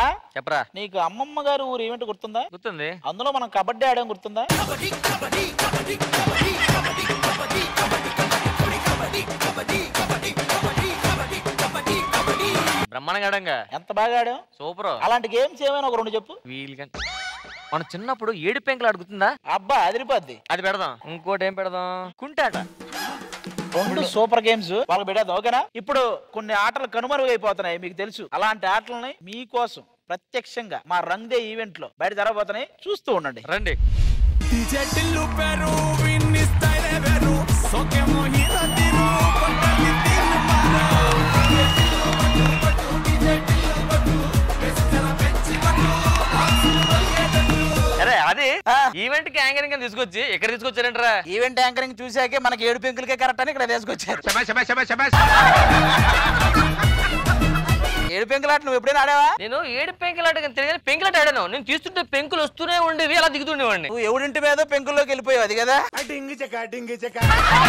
చెప్పరా నీకు అమ్మమ్మ గారు ఊరు ఈవెంట్ గుర్తుందా గుర్తుంది అందులో మనం కబడ్డీ ఆడాం గుర్తుందా బ్రహ్మాండంగా ఆడంగా ఎంత బాగా ఆడాం సూపర్ అలాంటి గేమ్స్ ఏమైనా ఒక రెండు చెప్పు వీలుగా మన చిన్నప్పుడు ఏడు పెంకులు అడుగుతుందా అబ్బా అదిరిపోద్ది అది పెడదాం ఇంకోటి ఏం పెడదాం కుంటాట రెండు సూపర్ గేమ్స్ వాళ్ళకి పెట్టేద్దాం ఓకేనా ఇప్పుడు కొన్ని ఆటలు కనుమరుగైపోతున్నాయి మీకు తెలుసు అలాంటి ఆటలని మీకోసం ప్రత్యక్షంగా మా రంగ్ దే ఈవెంట్ లో బయట జరగబోతున్నాయి చూస్తూ ఉండండి రండి DJ Tillu Peru, Vinny Style Veru, Soke Mohira Tiru, Patali Tiru Mara. అరే అది ఆ. ఈవెంట్ కి యాంకరింగ్ అని తీసుకొచ్చి ఎక్కడ తీసుకొచ్చారంటరా ఈవెంట్ యాంకరింగ్ చూసాకే మనకి ఏడు పెంకులకే కరెక్ట్ అని ఇక్కడ తీసుకొచ్చారు ఏడు పెంకులాట నువ్వు ఎప్పుడైనా ఆడావా నేను ఏడు పెంకులాట తెలియదు పెంకులాట ఆడాను నేను తీస్తుంటే పెంకులు వస్తూనే ఉండేవి అలా దిగుతుండేవాడిని నువ్వు ఎవడింటి మీద పెంకుల్లోకి వెళ్ళిపోయావు అది కదా Ding chaka, ding chaka.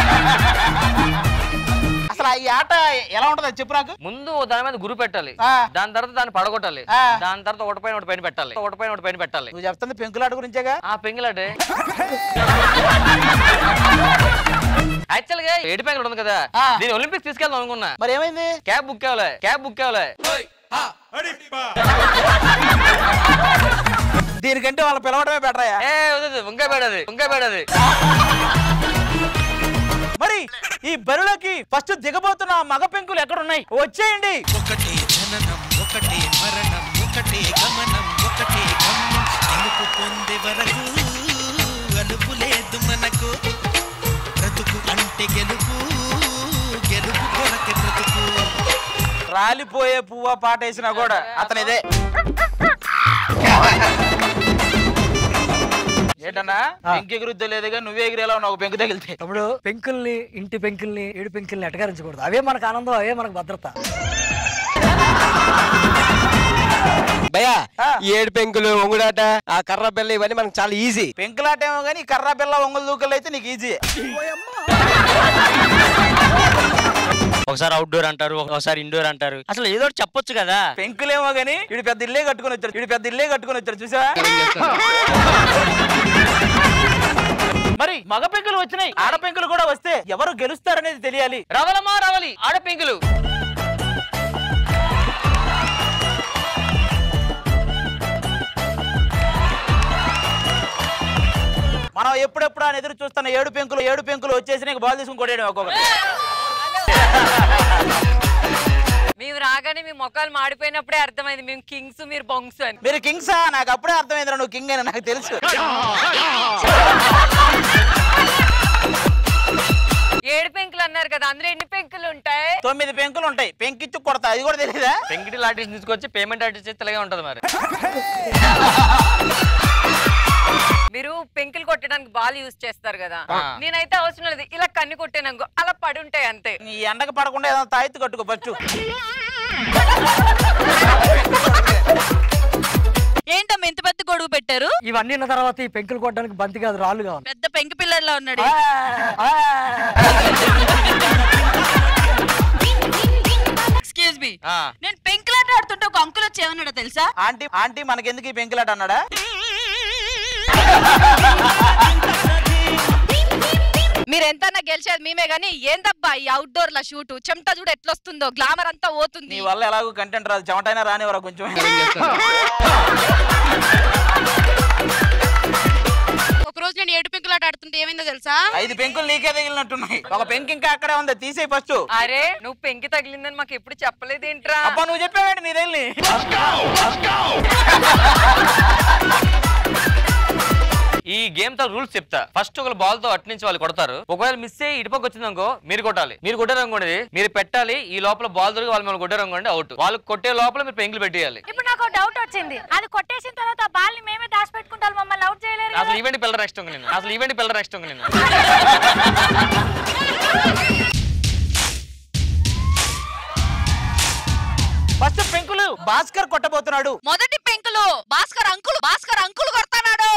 అసలు ఈ ఆట ఎలా ఉంటది చెప్పు నాకు ముందు దాని మీద గురి పెట్టాలి ఆ. దాని తర్వాత దాన్ని పడగొట్టాలి ఆ. దాని తర్వాత ఒకటి పైన ఒకటి పైన పెట్టాలి ఒకటి పైన ఒకటి పైన పెట్టాలి నువ్వు చెప్తుంది పెంకులాట గురించేగా ఆ పెంకులాటే యాక్చువల్ గా ఏడు పెంకులు ఉంది కదా ఆ. దీన్ని ఒలింపిక్స్ తీసుకెళ్దాం అనుకున్నా మరి ఏమైంది క్యాబ్ బుక్ అవ్వలే క్యాబ్ బుక్ అవ్వలే దీనికంటే వాళ్ళు పిలవడమే బెటర్ అయ్యా ఏ వద్దు, వంకాయ పేడది వంకాయ పేడది మరి ఈ బరిలోకి ఫస్ట్ దిగబోతున్న ఆ మగ పెంకులు ఎక్కడ ఉన్నాయి వచ్చేయండి ఒకటే జననం ఒకటే మరణం ఒకటే గమనం ఒకటే గమ్యం గెలుపు పొందే వరకు అలుపు లేదు మనకు బ్రతుకు అంటే గెలుపు గెలుపు కొరకే బ్రతుకు రాలిపోయే పువ్వ పాట వేసినా కూడా అతను ఇదే ఏంటన్నా పెంకి ఎగురుద్దో లేదుగా నువ్వే ఎగిరేలా ఉన్నావు ఒక పెంకు తగిలితే తమ్ముడు పెంకుల్ని ఇంటి పెంకుల్ని ఏడు పెంకుల్ని ఎటకరించకూడదు అవే మనకు ఆనందం అవే మనకు భద్రత భయ్యా ఆ. ఈ ఏడు పెంకులు ఒంగుడాట ఆ కర్ర పిల్ల ఇవన్నీ మనకు చాలా ఈజీ పెంకులాట ఏమో కానీ కర్ర పిల్ల ఒంగలు దూకలు అయితే నీకు ఈజీ ఒకసారి అవుట్డోర్ అంటారు ఒకసారి ఇండోర్ అంటారు అసలు ఏదో ఒకటి చెప్పొచ్చు కదా పెంకులేమో గానీ ఇడు పెద్ద ఇల్లే కట్టుకొని వచ్చారు ఇడు పెద్ద ఇల్లే కట్టుకొని వచ్చారు చూసా మరి మగ పెంకులు వచ్చినాయి ఆడ పెంకులు కూడా వస్తే ఎవరు గెలుస్తారనేది తెలియాలి రవలమా రవలి ఆడ పెంకులు మనం ఎప్పుడెప్పుడు అని ఎదురు చూస్తున్న ఏడు పెంకులు ఏడు పెంకులు వచ్చేసి నీకు బాల్ తీసుకుని కొట్టేయడం ఒక్కొక్కటి మేము రాగానే మీ మొక్కలు మాడిపోయినప్పుడే అర్థమైంది మేము కింగ్స్ మీరు బొంగ్స్ అని మీరు కింగ్సా నాకు అప్పుడే అర్థమైందిరా నువ్వు కింగ్ అని నాకు తెలుసు ఏడు పెంకులు అన్నారు కదా అందులో ఎన్ని పెంకులు ఉంటాయి తొమ్మిది పెంకులు ఉంటాయి పెంకిచ్చు కొడతా అది కూడా తెలియదా పెంకిటి లాంటివి తీసుకొచ్చి పేమెంట్ ఆర్టిస్ట్ చేస్తే ఇలాగే ఉంటది మరి మీరు పెంకులు కొట్టడానికి బాల్ యూజ్ చేస్తారు కదా ఆ. నేనైతే అవసరం లేదు ఇలా కన్ను కొట్టాను అలా పడి ఉంటాయి అంతే నీ ఎండకు పడకుండా ఏదైనా తాయెత్తు కట్టుకో ఫస్ట్ ఏంటమ్మా ఇంత పెద్ద గొడుగు పెట్టారు ఇవన్నీ ఉన్న తర్వాత ఈ పెంకులు కొట్టడానికి బంతి కాదు రాళ్ళు కావాలి పెద్ద పెంకి పిల్లల్లో ఉన్నాడు ఎక్స్క్యూజ్ మీ ఆ. నేను పెంకులాట ఆడుతుంటే ఒక అంకుల్ వచ్చి ఏమన్నాడో తెలుసా ఆంటీ ఆంటీ మనకెందుకు ఈ పెంకులాట అన్నాడా మీరు ఎంత గెలిచేది మేమే గానీ ఏందబ్బా ఈ అవుట్డోర్ లా షూట్ చెమట చూడు ఎట్లొస్తుందో గ్లామర్ అంతా నీ పోతుంది వల్ల ఎలాగో కంటెంట్ రాదు చెమటైనా రానివరా కొంచెం ఒక రోజు నేను ఏడు పెంకులాట ఆడుతుంటే ఏమైందో తెలుసా ఐదు పెంకులు నీకే తగిలినట్టున్నాయి ఒక పెంకు ఇంకా అక్కడే ఉంది తీసేయి ఫస్ట్ అరే నువ్వు పెంకి తగిలిందని మాకు ఎప్పుడు చెప్పలేదేంట్రా అబ్బా నువ్వు చెప్పావేంటి నీ తగిలి ఈ గేమ్ తో రూల్స్ చెప్తా ఫస్ట్ ఒక బాల్ తో అటు నుంచి వాళ్ళు కొడతారు ఒకవేళ మిస్ అయ్యి ఇటుపక్క వచ్చింది అనుకో మీరు కొట్టాలి మీరు కొట్టారు అనుకోండి మీరు పెట్టాలి ఈ లోపల బాల్ దొరికి వాళ్ళు మిమ్మల్ని కొట్టారు అనుకోండి అవుట్ వాళ్ళు కొట్టే లోపల మీరు పెంకులు పెట్టేయాలి ఇప్పుడు నాకు డౌట్ వచ్చింది అది కొట్టేసిన తర్వాత ఆ బాల్ ని మేమే దాచిపెట్టుకుంటాం మమ్మల్ని అవుట్ చేయలేరు అసలు ఈవెంట్ పిల్లల నెక్స్ట్ నేను అసలు ఈవెంట్ పిల్లల నెక్స్ట్ నేను ఫస్ట్ పెంకులు భాస్కర్ కొట్టబోతున్నాడు మొదటి పెంకులు భాస్కర్ అంకుల్ భాస్కర్ అంకుల్ కొడతాడు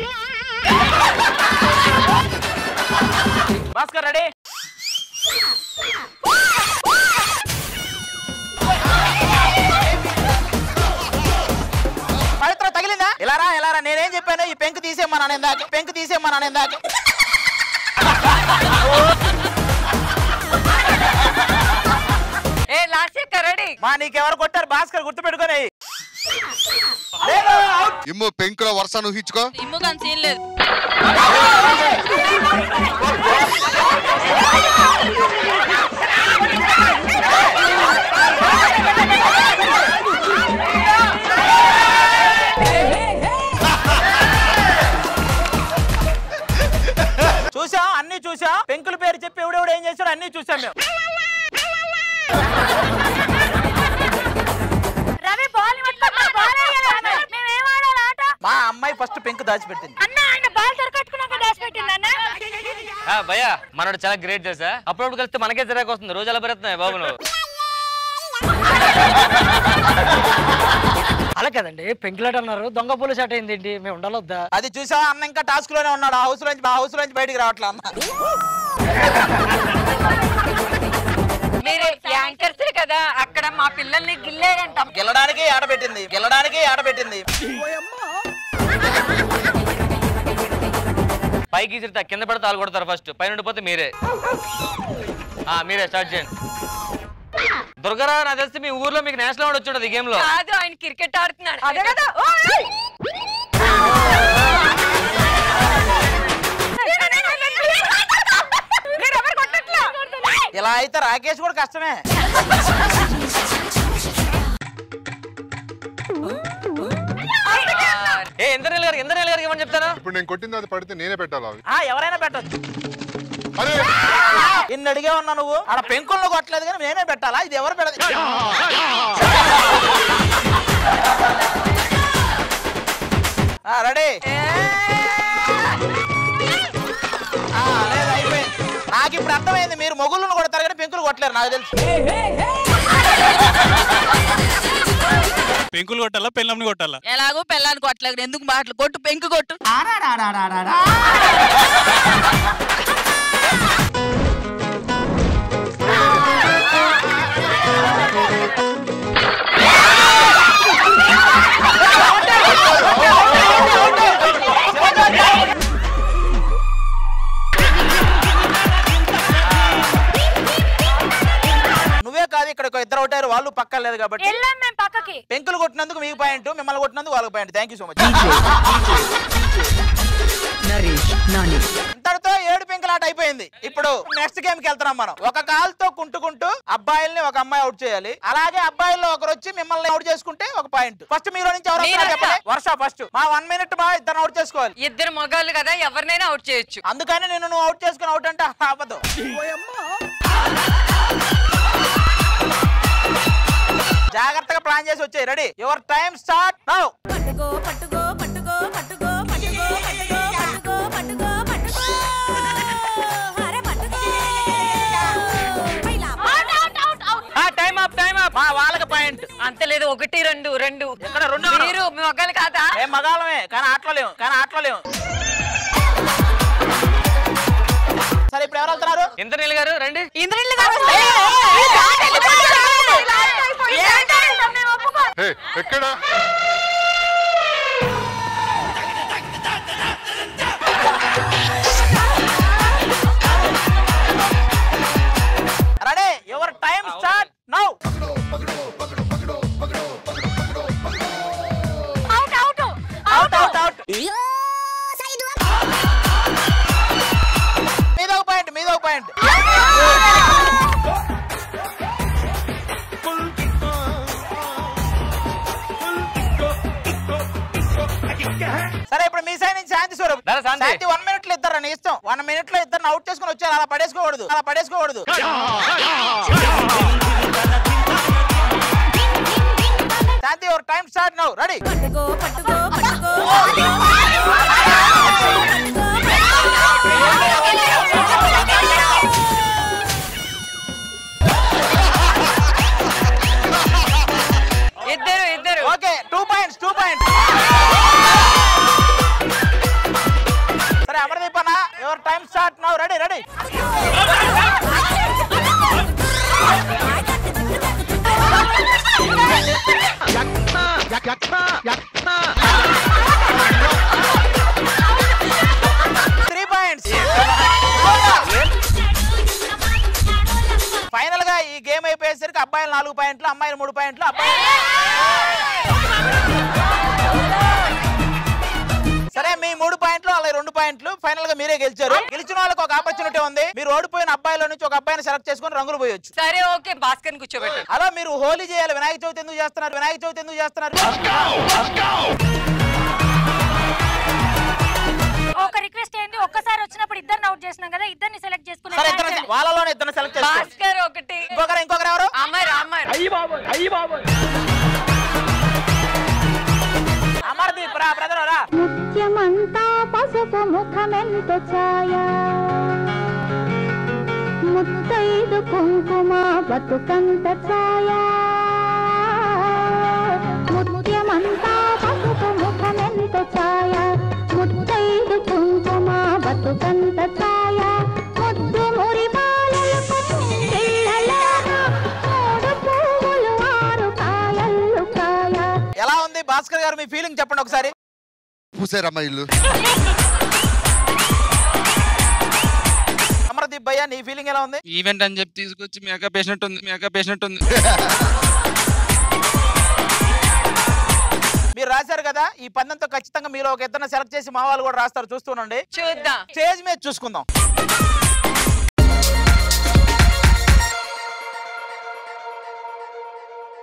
భాస్కర్ రెడీ చెప్పాను ఈ పెంకు తీసేయమని అనేది దాకా పెంకు తీసేయమని అనేది దాకా ఏ లాస్ట్ రెడీ మా నీకెవరు కొట్టారు భాస్కర్ గుర్తు పెట్టుకొని ఇమ్ము పెంకుల వరుస ఊహించుకో ఇమ్ము కానీ సీన్ లేదు చూసాం అన్ని చూసాం పెంకుల పేరు చెప్పి ఎవడెవడు ఏం చేశాడు అన్ని చూసాం మేము రవి బాల్ పట్టుకున్నా బాల్ వేయాలి మేము ఏం ఆడాలి ఆట మా అమ్మాయి ఫస్ట్ పెంకు దాచిపెట్టింది అన్న ఆయన బాల్ దొరకట్టుకున్నాక దాచిపెట్టింది అన్న ఆ, భయ్యా మనోడు చాలా గ్రేట్ తెలుసా అప్పుడప్పుడు కలిస్తే మనకే చిరాకు వస్తుంది రోజు అలా పెడుతున్నాయి బాబు నువ్వు అలా కదండి పెంకులాట అన్నారు దొంగ పోలీస్ ఆట ఏంటి ఏంటి మేము ఉండాలొద్దా అది చూసావా అన్న ఇంకా టాస్క్ లోనే ఉన్నాడు ఆ హౌస్ నుంచి మా హౌస్ నుంచి బయటికి రావట్లే అన్న మీరు యాంకర్సే కదా అక్కడ మా పిల్లల్ని గిల్లేరంటాం గెలడానికి ఆడబెట్టింది గెలడానికి ఆడబెట్టింది పైకి ఇసిరితే కింద పడితే వాళ్ళు కొడతారు ఫస్ట్ పైన ఉండిపోతే మీరే ఆ మీరే స్టార్ట్ చేయండి దుర్గరా నాకు తెలిసి మీ ఊర్లో మీకు నేషనల్ అవార్డు వచ్చి ఈ గేమ్ లో కాదు ఆయన క్రికెట్ ఆడుతున్నాడు అదే కదా ఓ, ఏయ్! మీరెవరు కొట్టట్లా? ఇలా అయితే రాకేష్ కూడా కష్టమే ఏ ఎంత నెల గారికి ఎంత నెల గారికి ఇవ్వని చెప్తాను ఇప్పుడు నేను కొట్టింది అది పడితే నేనే పెట్టాలి అవి ఆ ఎవరైనా పెట్టచ్చు అరే ఇన్ని అడిగే ఉన్నా నువ్వు ఆడ పెంకుల్లో కొట్టలేదు కానీ నేనే పెట్టాలా ఇది ఎవరు పెడదు రెడీ నాకు ఇప్పుడు అర్థమైంది మీరు మొగుళ్ళను కొడతారు కానీ పెంకులు కొట్టలేరు నాకు తెలుసు పెంకులు కొట్టాలా పెళ్ళంని కొట్టాలా ఎలాగో పెళ్ళాన్ని కొట్టలేదు ఎందుకు మాటలు కొట్టు పెంకు కొట్టు నువ్వే కాదు ఇక్కడ ఒక ఇద్దరు అవుతారు వాళ్ళు పక్కన లేదు కాబట్టి వెళ్ళాం మేము పక్కకి పెంకులు కొట్టినందుకు మీకు పాయింట్ మిమ్మల్ని కొట్టినందుకు వాళ్ళకి point thank you so much ఇంతటితో ఏడు పెంకులాట అయిపోయింది ఇప్పుడు నెక్స్ట్ గేమ్ కి వెళ్తున్నాం మనం ఒక కాల్తో కుంటుకుంటూ అబ్బాయిల్ని ఒక అమ్మాయి అవుట్ చేయాలి అలాగే అబ్బాయిల్లో ఒకరు వచ్చి మిమ్మల్ని అవుట్ చేసుకుంటే ఒక పాయింట్ ఫస్ట్ మీలో నుంచి ఎవరు వస్తారో మీరే చెప్పండి వర్ష ఫస్ట్ మా వన్ మినిట్ మా ఇద్దరు అవుట్ చేసుకోవాలి ఇద్దరు మగాళ్ళు కదా ఎవరినైనా అవుట్ చేయొచ్చు అందుకని నేను నువ్వు అవుట్ చేసుకుని అవుట్ అంటే అవ్వదు జాగ్రత్తగా ప్లాన్ చేసి వచ్చాయి ready your time start now పట్టుకో పట్టుకో పట్టుకో పట్టుకో పట్టుకో పట్టుకో పట్టుకో పట్టుకో పట్టుకో అరే పట్టుకో out out out out time up time up మా వాళ్ళకి పాయింట్ అంత లేదు ఒకటి రెండు రెండు ఎక్కడ రెండు ఎవరు? మీరు మీ మగాళ్ళు కాదా ఏం మగాళ్ళమే కానీ ఆటలో లేవు కానీ ఆటలో లేవు సరే ఇప్పుడు ఎవరు వెళ్తున్నారు ఎంత నెల గారు రండి ఇంద్రిల్లు గారు హే ఎక్కడ ready your time start now out out out out out మీద ఒక పాయింట్ మీద ఒక పాయింట్ సరే ఇప్పుడు మీ సైడ్ నుంచి శాంతి స్వరూప్ దా, శాంతి. శాంతి వన్ మినిట్ లో ఇద్దరు నీ ఇష్టం వన్ మినిట్ లో ఇద్దరు అవుట్ చేసుకుని వచ్చారు అలా పడేసుకోకూడదు అలా పడేసుకోకూడదు Shanti your time start now ready పట్టుకో పట్టుకో పట్టుకో ఇద్దరు ఇద్దరు okay two points two points సరే అమర్దీప్ అన్న your time start now ready ready నాలుగు పాయింట్లు అమ్మాయిలు మూడు పాయింట్లు అబ్బాయి సరే మీ మూడు పాయింట్లు అలాగే రెండు పాయింట్లు ఫైనల్ గా మీరే గెలిచారు గెలిచిన వాళ్ళకి ఒక ఆపర్చునిటీ ఉంది మీరు ఓడిపోయిన అబ్బాయిలో నుంచి ఒక అబ్బాయిని సెలెక్ట్ చేసుకుని రంగులు పోయొచ్చు సరే ఓకే భాస్కర్ కూర్చోబెట్టు అలా మీరు హోలీ చేయాలి వినాయక చవితి ఎందుకు చేస్తున్నారు వినాయక చవితి ఎందుకు చేస్తున్నారు ఒక రిక్వెస్ట్ ఏంటి ఒక్కసారి వచ్చినప్పుడు ఇద్దరిని అవుట్ చేసినాం కదా ఇద్దరిని సెలెక్ట్ చేసుకుని సరే ఇద్దరు వాళ్ళలోనే ఇద్దరు సెలెక్ట్ చేసుకోండి భాస్కర్ ఒకటి ఇంకొకరు ఇంకొకరు ఎవరు అమర్ అమర్ అమర్దీప్ రా బ్రదర్ రా ముత్యమంతా పసుపు ముఖమెంత ఛాయ ముత్తైదు కుంకుమ బతుకంత ఛాయ ముత్యమంతా పసుపు ముఖమెంత ఛాయ ముత్తైదు కుంకుమ బతుకంత ఛాయ ముద్దు మురి బాలలకు పిల్లలాగా మూడు పువ్వులు ఆరు కాయలు కాయ ఎలా ఉంది భాస్కర్ గారు మీ ఫీలింగ్ చెప్పండి ఒకసారి పూసారమ్మా ఇల్లు అమర్దీప్ భయ్య నీ ఫీలింగ్ ఎలా ఉంది ఈవెంట్ అని చెప్పి తీసుకొచ్చి మేకప్ వేసినట్టుంది మేకప్ వేసినట్టుంది మీరు రాశారు కదా ఈ పందెంతో ఖచ్చితంగా మీరు ఒక ఇద్దరు సెలెక్ట్ చేసి మా వాళ్ళు కూడా రాస్తారు చూస్తుండండి చూద్దాం స్టేజ్ మీద చూసుకుందాం